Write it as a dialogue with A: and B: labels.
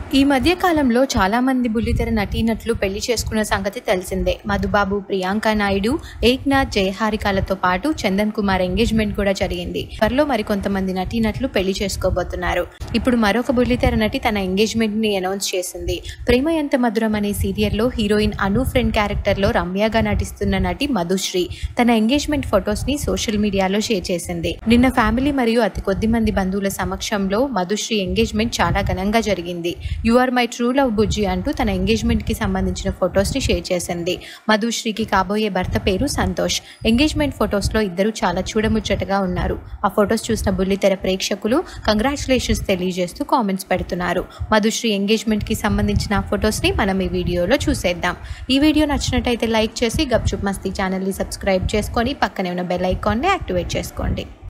A: ఈ మధ్య కాలంలో చాలా మంది బుల్లితెర నటీనటులు పెళ్లి చేసుకున్న సంగతి తెలిసిందే మధుబాబు ప్రియాంక నాయుడు ఏక్నాథ్ జయహారికాలతో పాటు చందన్ కుమార్ ఎంగేజ్మెంట్ కూడా జరిగింది త్వరలో మరికొంతమంది నటీనటులు పెళ్లి చేసుకోబోతున్నారు ఇప్పుడు మరొక బుల్లితెర నటి తన ఎంగేజ్మెంట్ ని అనౌన్స్ చేసింది ప్రేమ ఎంత మధురం అనే సీరియల్లో హీరోయిన్ అను ఫ్రెండ్ క్యారెక్టర్ లో రమ్యగా నటిస్తున్న నటి మధుశ్రీ తన ఎంగేజ్మెంట్ ఫొటోస్ ని సోషల్ మీడియాలో షేర్ చేసింది నిన్న ఫ్యామిలీ మరియు అతి కొద్ది మంది బంధువుల సమక్షంలో మధుశ్రీ ఎంగేజ్మెంట్ చాలా ఘనంగా జరిగింది you are my true love బుజ్జి అంటూ తన ఎంగేజ్మెంట్ కి సంబంధించిన ఫొటోస్ ని షేర్ చేసింది మధుశ్రీకి కాబోయే భర్త పేరు సంతోష్ ఎంగేజ్మెంట్ ఫొటోస్ లో ఇద్దరు చాలా చూడముచ్చటగా ఉన్నారు ఆ ఫొటోస్ చూసిన బుల్లితెర ప్రేక్షకులు కంగ్రాచులేషన్స్ తెలియజేస్తూ కామెంట్స్ పెడుతున్నారు మధుశ్రీ ఎంగేజ్మెంట్ కి సంబంధించిన ఫొటోస్ ని మనం ఈ వీడియోలో చూసేద్దాం ఈ వీడియో నచ్చినట్టయితే లైక్ చేసి గప్చుప్ మస్తీ ఛానల్ని సబ్స్క్రైబ్ చేసుకొని పక్కనే ఉన్న బెల్ ఐకాన్ని యాక్టివేట్ చేసుకోండి